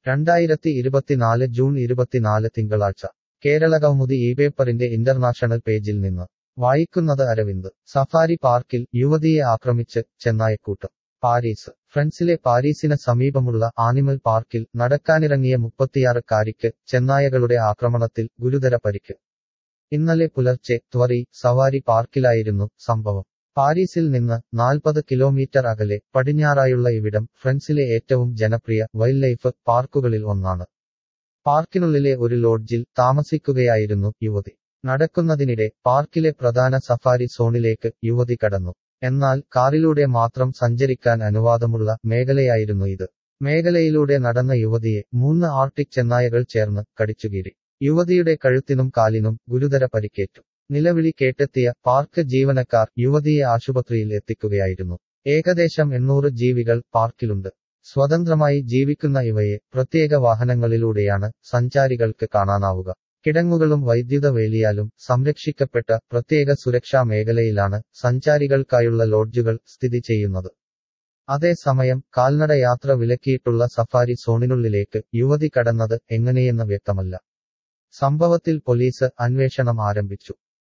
രണ്ടായിരത്തി ഇരുപത്തിനാല് ജൂൺ ഇരുപത്തിനാല് തിങ്കളാഴ്ച കേരളകൗമുദി ഈ പേപ്പറിന്റെ ഇന്റർനാഷണൽ പേജിൽ നിന്ന് വായിക്കുന്നത് അരവിന്ദ് സഫാരി പാർക്കിൽ യുവതിയെ ആക്രമിച്ച് ചെന്നായക്കൂട്ടം പാരീസ് ഫ്രൻസിലെ പാരീസിന് സമീപമുള്ള ആനിമൽ പാർക്കിൽ നടക്കാനിറങ്ങിയ മുപ്പത്തിയാറുകാരിക്ക് ചെന്നായകളുടെ ആക്രമണത്തിൽ ഗുരുതര പരിക്ക് ഇന്നലെ പുലർച്ചെ ത്വറി സവാരി പാർക്കിലായിരുന്നു സംഭവം പാരീസിൽ നിന്ന് നാൽപ്പത് കിലോമീറ്റർ അകലെ പടിഞ്ഞാറായുള്ള ഇവിടം ഫ്രൻസിലെ ഏറ്റവും ജനപ്രിയ വൈൽഡ് ലൈഫ് പാർക്കുകളിൽ ഒന്നാണ് പാർക്കിനുള്ളിലെ ഒരു ലോഡ്ജിൽ താമസിക്കുകയായിരുന്നു യുവതി നടക്കുന്നതിനിടെ പാർക്കിലെ പ്രധാന സഫാരി സോണിലേക്ക് യുവതി കടന്നു എന്നാൽ കാറിലൂടെ മാത്രം സഞ്ചരിക്കാൻ അനുവാദമുള്ള മേഖലയായിരുന്നു ഇത് മേഖലയിലൂടെ നടന്ന യുവതിയെ മൂന്ന് ആർട്ടിക് ചെന്നായകൾ ചേർന്ന് കടിച്ചുകീറി യുവതിയുടെ കഴുത്തിനും കാലിനും ഗുരുതര പരിക്കേറ്റു നിലവിളി കേട്ടെത്തിയ പാർക്ക് ജീവനക്കാർ യുവതിയെ ആശുപത്രിയിൽ എത്തിക്കുകയായിരുന്നു ഏകദേശം എണ്ണൂറ് ജീവികൾ പാർക്കിലുണ്ട് സ്വതന്ത്രമായി ജീവിക്കുന്ന ഇവയെ പ്രത്യേക വാഹനങ്ങളിലൂടെയാണ് സഞ്ചാരികൾക്ക് കാണാനാവുക കിടങ്ങുകളും വൈദ്യുത വേലിയാലും സംരക്ഷിക്കപ്പെട്ട പ്രത്യേക സുരക്ഷാ മേഖലയിലാണ് സഞ്ചാരികൾക്കായുള്ള ലോഡ്ജുകൾ സ്ഥിതി ചെയ്യുന്നത് അതേസമയം കാൽനട യാത്ര വിലക്കിയിട്ടുള്ള സഫാരി സോണിനുള്ളിലേക്ക് യുവതി കടന്നത് എങ്ങനെയെന്ന് വ്യക്തമല്ല സംഭവത്തിൽ പോലീസ് അന്വേഷണം ആരംഭിച്ചു